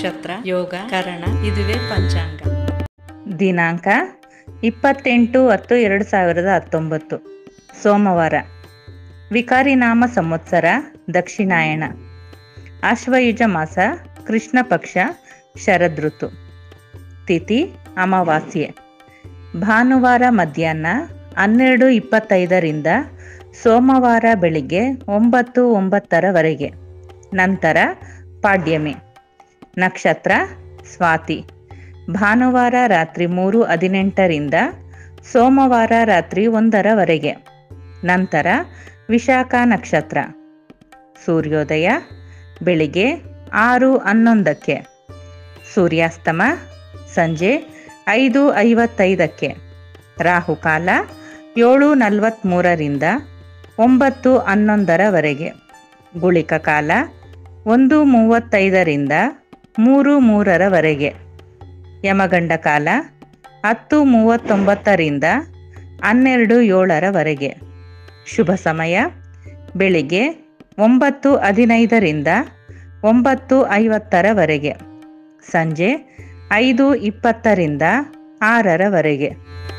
ನಕ್ಷತ್ರ ಯೋಗ ಕರಣ ಇದುವೇ ಪಂಚಾಂಗ ದಿನಾಂಕ ಇಪ್ಪತ್ತೆಂಟು ಹತ್ತು ಎರಡು ಸಾವಿರದ ಹತ್ತೊಂಬತ್ತು ಸೋಮವಾರ ವಿಕಾರಿನಾಮ ಸಂವತ್ಸರ ದಕ್ಷಿಣಾಯಣ ಆಶ್ವಯುಜ ಮಾಸ ಕೃಷ್ಣ ಪಕ್ಷ ಶರದೃತು ತಿಥಿ ಅಮಾವಾಸ್ಯೆ ಭಾನುವಾರ ಮಧ್ಯಾಹ್ನ ಹನ್ನೆರಡು ಇಪ್ಪತ್ತೈದರಿಂದ ಸೋಮವಾರ ಬೆಳಿಗ್ಗೆ ಒಂಬತ್ತು ಒಂಬತ್ತರವರೆಗೆ ನಂತರ ಪಾಡ್ಯಮಿ ನಕ್ಷತ್ರ ಸ್ವಾತಿ ಭಾನುವಾರ ರಾತ್ರಿ ಮೂರು ಹದಿನೆಂಟರಿಂದ ಸೋಮವಾರ ರಾತ್ರಿ ಒಂದರವರೆಗೆ ನಂತರ ವಿಶಾಖ ನಕ್ಷತ್ರ ಸೂರ್ಯೋದಯ ಬೆಳಿಗ್ಗೆ ಆರು ಹನ್ನೊಂದಕ್ಕೆ ಸೂರ್ಯಾಸ್ತಮ ಸಂಜೆ ಐದು ಐವತ್ತೈದಕ್ಕೆ ರಾಹುಕಾಲ ಏಳು ನಲವತ್ತ್ಮೂರರಿಂದ ಒಂಬತ್ತು ಹನ್ನೊಂದರವರೆಗೆ ಗುಳಿಕ ಕಾಲ ಒಂದು ಮೂವತ್ತೈದರಿಂದ ಮೂರು ಮೂರರವರೆಗೆ ಯಮಗಂಡ ಕಾಲ ಹತ್ತು ಮೂವತ್ತೊಂಬತ್ತರಿಂದ ಹನ್ನೆರಡು ಏಳರವರೆಗೆ ಶುಭ ಸಮಯ ಬೆಳಿಗ್ಗೆ ಒಂಬತ್ತು ಹದಿನೈದರಿಂದ ಒಂಬತ್ತು ಐವತ್ತರವರೆಗೆ ಸಂಜೆ ಐದು ಇಪ್ಪತ್ತರಿಂದ ಆರರವರೆಗೆ